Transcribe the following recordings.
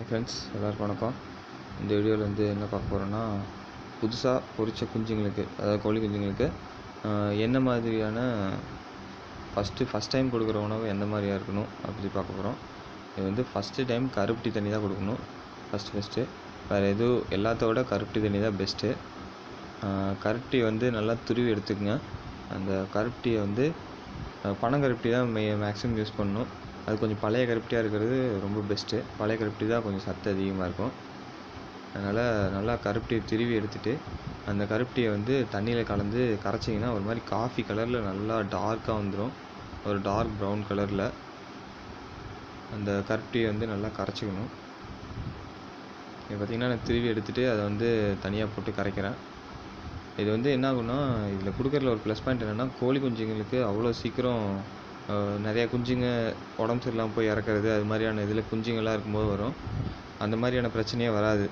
friends எல்லாருக்கும் வணக்கம் இந்த வீடியோவில் வந்து என்ன பார்க்க போகிறோன்னா புதுசாக பொரிச்ச குஞ்சுங்களுக்கு அதாவது கோழி குஞ்சுங்களுக்கு ஆஹ், என்ன மாதிரியான ஃபஸ்ட்டு ஃபஸ்ட் டைம் கொடுக்குற உணவு எந்த மாதிரியாக இருக்கணும் அப்படி பார்க்க போகிறோம் இது வந்து ஃபஸ்ட்டு டைம் கருப்பட்டி தண்ணி தான் கொடுக்கணும் ஃபஸ்ட்டு ஃபஸ்ட்டு வேறு எதுவும் எல்லாத்தோட கருப்பட்டி தண்ணி தான் பெஸ்ட்டு கருப்பட்டி வந்து நல்லா துருவி எடுத்துக்கங்க அந்த கருப்பட்டியை வந்து அஹ், பனங்கருப்பட்டி தான் மே மேக்ஸிமம் யூஸ் பண்ணணும் அது கொஞ்சம் பழைய கருப்பட்டியாக இருக்கிறது ரொம்ப பெஸ்ட்டு பழைய கருப்பட்டி தான் கொஞ்சம் சத்து அதிகமாக இருக்கும் அதனால் நல்லா கருப்பட்டியை திருவி எடுத்துட்டு அந்த கருப்பட்டியை வந்து தண்ணியில் கலந்து கரைச்சிங்கன்னா ஒரு மாதிரி காஃபி கலரில் நல்லா டார்க்காக வந்துடும் ஒரு டார்க் ப்ரௌன் கலரில் அந்த கருப்பட்டியை வந்து நல்லா கரைச்சிக்கணும் இப்போ பார்த்திங்கன்னா நான் திருவி எடுத்துகிட்டு அதை வந்து தனியாக போட்டு கரைக்கிறேன் இது வந்து என்ன ஆகும்னா இதில் கொடுக்குறதுல ஒரு ப்ளஸ் பாயிண்ட் என்னென்னா கோழி குஞ்சுங்களுக்கு அவ்வளோ சீக்கிரம் அஹ், நிறையா குஞ்சுங்க உடம்பு சரியில்லாமல் போய் இறக்குறது அது மாதிரியான இதில் குஞ்சுங்கள்லாம் இருக்கும்போது வரும் அந்த மாதிரியான பிரச்சனையே வராது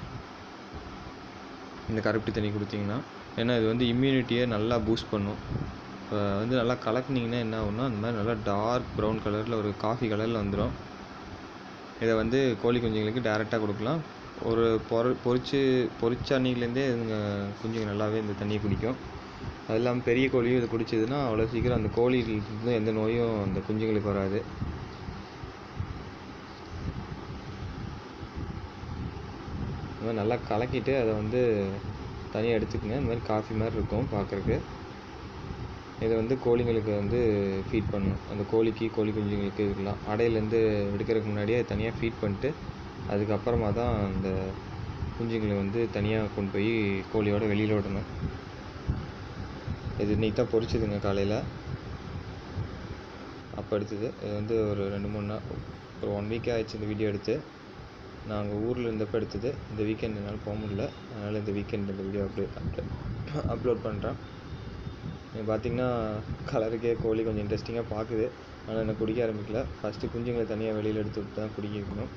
இந்த கருப்பட்டி தண்ணி கொடுத்தீங்கன்னா ஏன்னா இது வந்து இம்யூனிட்டியை நல்லா பூஸ்ட் பண்ணும் இப்போ வந்து நல்லா கலக்குனீங்கன்னா என்ன ஆகும்னா அந்த மாதிரி நல்லா டார்க் ப்ரௌன் கலரில் ஒரு காஃபி கலரில் வந்துடும் இதை வந்து கோழி குஞ்சுங்களுக்கு டேரெக்டாக கொடுக்கலாம் ஒரு பொற பொரிச்சு பொரிச்ச அன்னைக்குலேருந்தே இதுங்க குஞ்சுங்க நல்லாவே இந்த தண்ணியை குடிக்கும் அது இல்லாமல் பெரிய கோழியும் இது குடிச்சதுன்னா அவ்வளோ சீக்கிரம் அந்த கோழியிலிருந்து எந்த நோயும் அந்த குஞ்சுங்களுக்கு வராது இந்த மாதிரி நல்லா கலக்கிட்டு அதை வந்து தனியாக எடுத்துக்கங்க இந்த மாதிரி காஃபி மாதிரி இருக்கும் பார்க்குறக்கு இதை வந்து கோழிங்களுக்கு வந்து ஃபீட் பண்ணணும் அந்த கோழிக்கு கோழி குஞ்சுங்களுக்கு இதுக்கெல்லாம் அடையிலேருந்து எடுக்கிறதுக்கு முன்னாடியே தனியாக ஃபீட் பண்ணிட்டு அதுக்கப்புறமா தான் அந்த குஞ்சுங்களை வந்து தனியாக கொண்டு போய் கோழியோட வெளியில் விடணும் இது இன்னைக்கு தான் பொரிச்சதுங்க காலையில் அப்போ எடுத்தது இது வந்து ஒரு ரெண்டு மூணு நாள் ஒரு ஒன் வீக் ஆயிடுச்சு இந்த வீடியோ எடுத்து நாங்கள் ஊரில் இருந்தப்போ எடுத்தது இந்த வீக்கெண்ட் என்னால் போக முடியல அதனால் இந்த வீக்கெண்ட் இந்த வீடியோ அப்லோட் அப்லோட் பண்ணுறேன் நீங்கள் பார்த்தீங்கன்னா கலருக்கே கோழி கொஞ்சம் இன்ட்ரெஸ்டிங்காக பார்க்குது ஆனால் எனக்கு குடிக்க ஆரம்பிக்கல ஃபஸ்ட்டு குஞ்சுங்களை தனியாக வெளியில் எடுத்து விட்டு தான் குடிக்க வைக்கணும்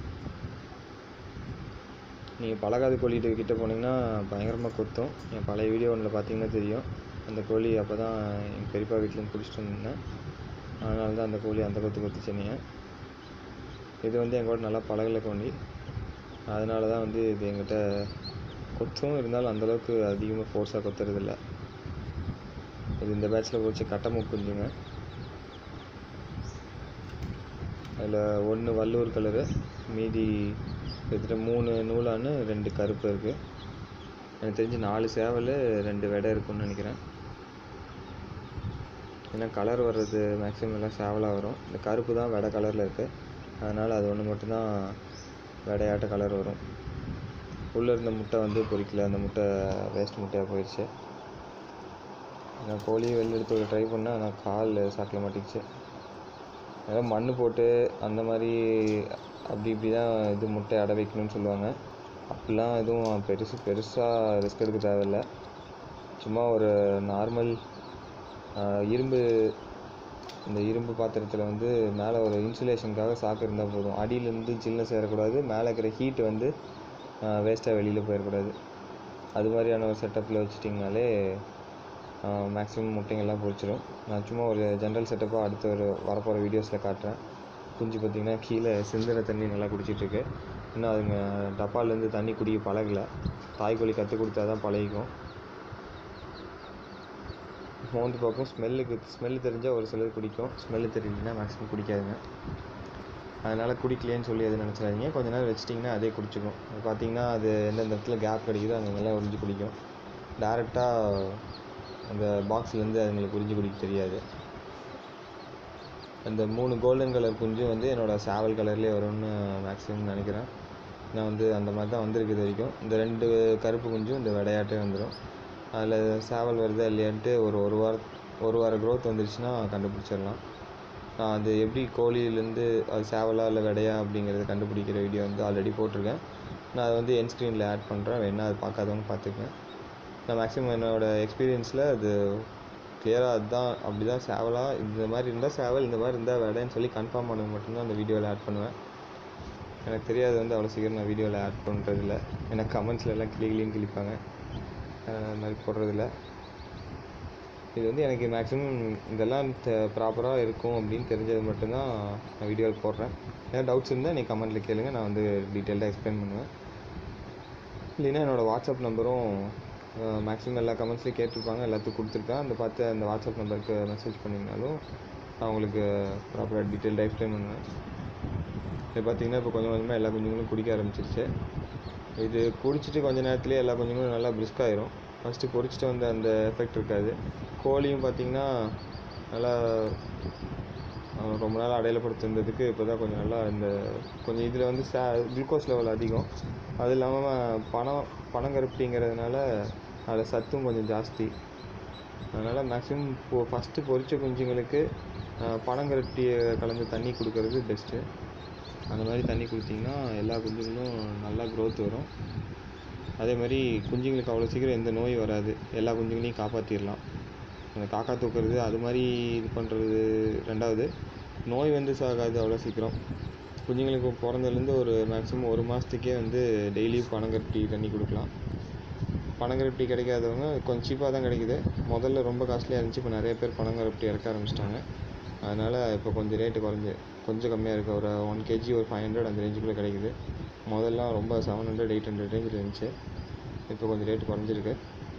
நீங்கள் பழகாத கோழிகிட்ட கிட்ட போனீங்கன்னா பயங்கரமாக கொத்தும் என் பழைய வீடியோ ஒன்றில் பார்த்தீங்கன்னா தெரியும் அந்த கோழி அப்போ தான் எங்கள் பெரியப்பா வீட்டிலேருந்து பிடிச்சிட்டு வந்திருந்தேன் அதனால தான் அந்த கோழி அந்த கொத்து கொத்து சொன்னீங்க இது வந்து எங்கூட நல்லா பழகல கோழி அதனால தான் வந்து இது எங்கிட்ட கொத்தும் இருந்தாலும் அந்தளவுக்கு அதிகமாக ஃபோர்ஸாக கொத்துறதில்ல இது இந்த பேட்ச்சில் போச்சு கட்டமுக்கு குஞ்சுங்க அதில் ஒன்று வல்லூர் கலரு மீதி கிட்டத்தட்ட மூணு நூலான்னு ரெண்டு கருப்பு இருக்குது எனக்கு தெரிஞ்சு நாலு சேவல் ரெண்டு வெடை இருக்கும்னு நினைக்கிறேன் ஏன்னா கலர் வர்றது மேக்ஸிமம் எல்லாம் சேவலாக வரும் இந்த கருப்பு தான் வெடை கலரில் இருக்குது அதனால் அது ஒன்று மட்டும்தான் வெடையாட்ட கலர் வரும் உள்ளே இருந்த முட்டை வந்து பொரிக்கல அந்த முட்டை வேஸ்ட் முட்டையாக போயிடுச்சு நான் கோழியை வெளில எடுத்து ஒரு ட்ரை பண்ணேன் ஆனால் கால் சாக்கில் மாட்டிக்கிச்சு ஏதாவது மண் போட்டு அந்த மாதிரி அப்படி இப்படி தான் இது முட்டை அடை வைக்கணும்னு சொல்லுவாங்க அப்படிலாம் எதுவும் பெருசு பெருசாக ரிஸ்க் எடுக்க தேவையில்ல சும்மா ஒரு நார்மல் இரும்பு இந்த இரும்பு பாத்திரத்தில் வந்து மேலே ஒரு இன்சுலேஷனுக்காக சாக்கு இருந்தால் போதும் அடியிலேருந்து சில்லுன்னு சேரக்கூடாது மேலே இருக்கிற ஹீட் வந்து வேஸ்ட்டாக வெளியில் போயிடக்கூடாது அது மாதிரியான ஒரு செட்டப்பில் வச்சிட்டிங்கனாலே மேக்ஸிமம் முட்டைங்கள்லாம் பொரிச்சிடும் நான் சும்மா ஒரு ஜென்ரல் செட்டப்பாக அடுத்த ஒரு வரப்போகிற வீடியோஸில் காட்டுறேன் குஞ்சு பார்த்திங்கன்னா கீழே சிந்தின தண்ணி நல்லா குடிச்சிட்ருக்கு இன்னும் அதுங்க டப்பாலேருந்து தண்ணி குடிக்க பழகலை தாய்க்கோழி கற்றுக் கொடுத்தா தான் பழகிக்கும் மோந்து பார்க்கும் ஸ்மெல்லுக்கு ஸ்மெல்லு தெரிஞ்சால் ஒரு சிலர் குடிக்கும் ஸ்மெல்லு தெரியலனா மேக்ஸிமம் குடிக்காதுங்க அதனால் குடிக்கலையேன்னு சொல்லி எதுவும் நினச்சிடாதீங்க கொஞ்ச நேரம் வச்சிட்டிங்கன்னா அதே குடிச்சிக்கும் அது பார்த்தீங்கன்னா அது எந்தெந்த இடத்துல கேப் கிடைக்குதோ அங்கெல்லாம் உறிஞ்சி குடிக்கும் டேரெக்டாக அந்த பாக்ஸ்லேருந்து அதுங்களுக்கு உறிஞ்சி குடிக்க தெரியாது அந்த மூணு கோல்டன் கலர் குஞ்சு வந்து என்னோடய சேவல் கலர்லேயே வரும்னு மேக்ஸிமம் நினைக்கிறேன் நான் வந்து அந்த மாதிரி தான் வந்திருக்கு இது வரைக்கும் இந்த ரெண்டு கருப்பு குஞ்சும் இந்த விளையாட்டே வந்துடும் அதில் சேவல் வருதா இல்லையான்ட்டு ஒரு ஒரு வாரம் ஒரு வார க்ரோத் வந்துருச்சுன்னா கண்டுபிடிச்சிடலாம் நான் அது எப்படி கோழியிலேருந்து அது சேவலா இல்லை விடையா அப்படிங்கிறத கண்டுபிடிக்கிற வீடியோ வந்து ஆல்ரெடி போட்டிருக்கேன் நான் அதை வந்து என் ஸ்க்ரீனில் ஆட் பண்ணுறேன் வேணா அது பார்க்காதவங்க பார்த்துக்கங்க நான் மேக்ஸிமம் என்னோடய எக்ஸ்பீரியன்ஸில் அது கிளியராக அதுதான் அப்படி தான் சேவலா இந்த மாதிரி இருந்தால் சேவல் இந்த மாதிரி இருந்தால் விடைன்னு சொல்லி கன்ஃபார்ம் பண்ணது மட்டும்தான் அந்த வீடியோவில் ஆட் பண்ணுவேன் எனக்கு தெரியாது வந்து அவ்வளோ சீக்கிரம் நான் வீடியோவில் ஆட் பண்ணுறதில்ல ஏன்னா கமெண்ட்ஸ்ல எல்லாம் கிளி கிளின்னு கிழிப்பாங்க அது மாதிரி போடுறதில்ல இது வந்து எனக்கு மேக்ஸிமம் இதெல்லாம் ப்ராப்பராக இருக்கும் அப்படின்னு தெரிஞ்சது மட்டும்தான் நான் வீடியோவில் போடுறேன் ஏதாவது டவுட்ஸ் இருந்தால் நீங்கள் கமெண்ட்டில் கேளுங்க நான் வந்து டீட்டெயில்டாக எக்ஸ்பிளைன் பண்ணுவேன் இல்லைன்னா என்னோடய வாட்ஸ்அப் நம்பரும் மேக்ஸிமம் எல்லா கமெண்ட்ஸ்லேயும் கேட்டிருப்பாங்க எல்லாத்துக்கும் கொடுத்துருக்கேன் அந்த பார்த்து அந்த வாட்ஸ்அப் நம்பருக்கு மெசேஜ் பண்ணிங்கனாலும் நான் உங்களுக்கு ப்ராப்பராக டீட்டெயில்டாக எக்ஸ்பிளைன் பண்ணுவேன் இது பார்த்தீங்கன்னா இப்போ கொஞ்சம் கொஞ்சமாக எல்லா குஞ்சுங்களும் குடிக்க ஆரம்பிச்சிருச்சு இது குடிச்சிட்டு கொஞ்ச நேரத்துலேயே எல்லா குஞ்சுங்களும் நல்லா brisk ஆயிரும் ஃபஸ்ட்டு பொரிச்சிட்டு வந்த அந்த எஃபெக்ட் இருக்காது கோழியும் பார்த்தீங்கன்னா நல்லா அஹ் ரொம்ப நாள் அடையாளப்படுத்திருந்ததுக்கு இப்போ தான் கொஞ்சம் நல்லா இந்த கொஞ்சம் இதில் வந்து சே குளுக்கோஸ் லெவல் அதிகம் அது இல்லாமல் பணம் பனங்கருப்பட்டிங்கிறதுனால அதில் சத்தும் கொஞ்சம் ஜாஸ்தி அதனால் மேக்ஸிமம் இப்போ ஃபஸ்ட்டு பொரிச்ச குஞ்சுங்களுக்கு அஹ் பனங்கருப்பட்டியை கலந்து தண்ணி கொடுக்கறது பெஸ்ட்டு அந்த மாதிரி தண்ணி கொடுத்தீங்கன்னா எல்லா குஞ்சுங்களும் நல்லா growth வரும் அதே மாதிரி குஞ்சுங்களுக்கு அவ்வளோ சீக்கிரம் எந்த நோய் வராது எல்லா குஞ்சுங்களையும் காப்பாற்றிடலாம் அந்த காக்கா தூக்குறது அது மாதிரி இது பண்ணுறது ரெண்டாவது நோய் வந்து சாகாது அவ்வளோ சீக்கிரம் குஞ்சுங்களுக்கு பிறந்ததுலேருந்து ஒரு மேக்ஸிமம் ஒரு மாதத்துக்கே வந்து டெய்லியும் பனங்கருப்பட்டி தண்ணி கொடுக்கலாம் பனங்கருப்பட்டி கிடைக்காதவங்க கொஞ்சம் சீப்பாக தான் கிடைக்குது முதல்ல ரொம்ப காஸ்ட்லியாக இருந்துச்சு இப்போ நிறைய பேர் பனங்கருப்பட்டி இறக்க ஆரம்பிச்சிட்டாங்க அதனால் இப்போ கொஞ்சம் ரேட்டு குறைஞ்சி கொஞ்சம் கம்மியாக இருக்குது ஒரு ஒன் கேஜி ஒரு ஃபைவ் ஹண்ட்ரட் அந்த ரேஞ்சுக்குள்ளே கிடைக்குது முதல்லாம் ரொம்ப செவன் ஹண்ட்ரட் எயிட் ஹண்ட்ரட் ரேஞ்சில் இருந்துச்சு இப்போ கொஞ்சம் ரேட்டு குறைஞ்சிருக்கு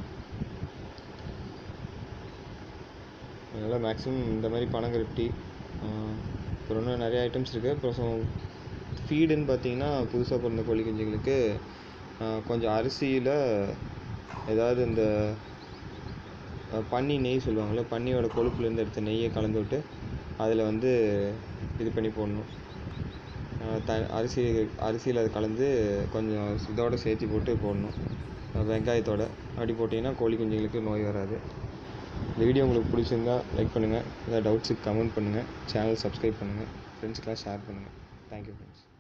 அதனால் மேக்ஸிமம் இந்த மாதிரி பனங்கருப்பட்டி ஆஹ் அப்புறம் இன்னும் நிறைய ஐட்டம்ஸ் இருக்குது அப்புறம் ஃபீடுன்னு பார்த்தீங்கன்னா புதுசாக பிறந்த கோழி குஞ்சுங்களுக்கு ஆஹ் கொஞ்சம் அரிசியில் ஏதாவது இந்த அஹ் பன்னி நெய் சொல்லுவாங்கள்ல பன்னியோட கொழுப்புலேருந்து எடுத்த நெய்யை கலந்து விட்டு அதில் வந்து இது பண்ணி போடணும் அஹ் த அரிசி அரிசியில் அது கலந்து கொஞ்சம் இதோட சேர்த்து போட்டு போடணும் அஹ் வெங்காயத்தோட அப்படி போட்டிங்கன்னா கோழி குஞ்சுங்களுக்கு நோய் வராது இந்த வீடியோ உங்களுக்கு பிடிச்சிருந்தா லைக் பண்ணுங்கள் ஏதாவது டவுட்ஸுக்கு கமெண்ட் பண்ணுங்கள் சேனல் சப்ஸ்கிரைப் பண்ணுங்கள் ஃப்ரெண்ட்ஸ்க்கெலாம் ஷேர் பண்ணுங்கள் தேங்க்யூ ஃப்ரெண்ட்ஸ்